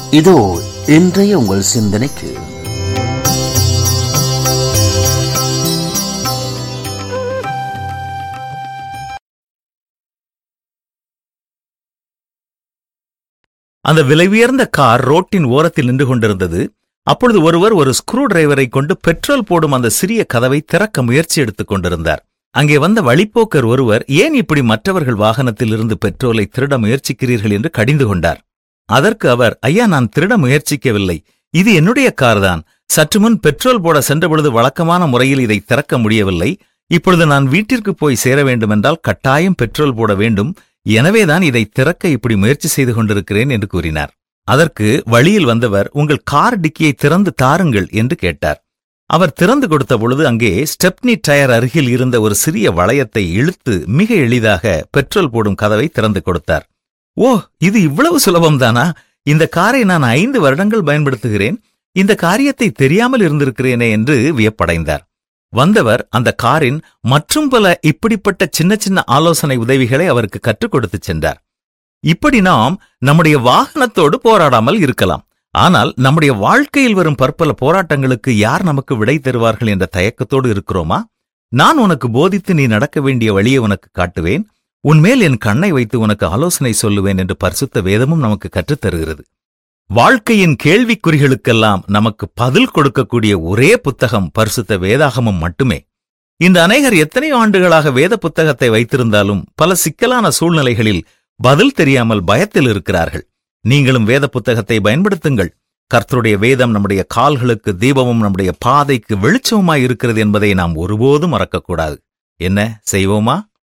இதோ இன்றைய உங்கள் சிந்தனைக்கு அந்த விலையுயர்ந்த கார் ரோட்டின் ஓரத்தில் நின்று கொண்டிருந்தது அப்பொழுது ஒருவர் ஒரு ஸ்க்ரூ டிரைவரை கொண்டு பெட்ரோல் போடும் அந்த சிறிய கதவை திறக்க முயற்சி எடுத்துக் கொண்டிருந்தார் அங்கே வந்த வழிப்போக்கர் ஒருவர் ஏன் இப்படி மற்றவர்கள் வாகனத்தில் இருந்து பெட்ரோலை திருட முயற்சிக்கிறீர்கள் என்று கடிந்து கொண்டார் அதற்கு அவர் ஐயா நான் திருட முயற்சிக்கவில்லை இது என்னுடைய கார்தான் சற்று முன் பெட்ரோல் போட சென்றபொழுது வழக்கமான முறையில் இதை திறக்க முடியவில்லை இப்பொழுது நான் வீட்டிற்கு போய் சேர வேண்டுமென்றால் கட்டாயம் பெட்ரோல் போட வேண்டும் எனவேதான் இதை திறக்க இப்படி முயற்சி செய்து கொண்டிருக்கிறேன் என்று கூறினார் அதற்கு வழியில் வந்தவர் உங்கள் கார் டிக்கியை திறந்து தாருங்கள் என்று கேட்டார் அவர் திறந்து கொடுத்த பொழுது அங்கே ஸ்டெப்னி டயர் அருகில் இருந்த ஒரு சிறிய வளையத்தை இழுத்து மிக எளிதாக பெட்ரோல் போடும் கதவை திறந்து கொடுத்தார் ஓ இது இவ்வளவு சுலபம்தானா இந்த காரை நான் ஐந்து வருடங்கள் பயன்படுத்துகிறேன் இந்த காரியத்தை தெரியாமல் இருந்திருக்கிறேனே என்று வியப்படைந்தார் வந்தவர் அந்த காரின் மற்றும் பல இப்படிப்பட்ட சின்ன சின்ன ஆலோசனை உதவிகளை அவருக்கு கற்றுக் கொடுத்துச் சென்றார் இப்படி நாம் நம்முடைய வாகனத்தோடு போராடாமல் இருக்கலாம் ஆனால் நம்முடைய வாழ்க்கையில் வரும் பற்பல போராட்டங்களுக்கு யார் நமக்கு விடை தருவார்கள் என்ற தயக்கத்தோடு இருக்கிறோமா நான் உனக்கு போதித்து நீ நடக்க வேண்டிய வழியை உனக்கு காட்டுவேன் உன்மேல் என் கண்ணை வைத்து உனக்கு ஆலோசனை சொல்லுவேன் என்று பரிசுத்த வேதமும் நமக்கு கற்றுத் தருகிறது வாழ்க்கையின் கேள்விக்குறிகளுக்கெல்லாம் நமக்கு பதில் கொடுக்கக்கூடிய ஒரே புத்தகம் பரிசுத்த வேதாகமம் மட்டுமே இந்த அநேகர் எத்தனையோ ஆண்டுகளாக வேத புத்தகத்தை வைத்திருந்தாலும் பல சிக்கலான சூழ்நிலைகளில் பதில் தெரியாமல் பயத்தில் இருக்கிறார்கள் நீங்களும் வேத புத்தகத்தை பயன்படுத்துங்கள் கர்த்தருடைய வேதம் நம்முடைய கால்களுக்கு தீபமும் நம்முடைய பாதைக்கு வெளிச்சமுமாய் இருக்கிறது என்பதை நாம் ஒருபோதும் மறக்கக்கூடாது என்ன செய்வோமா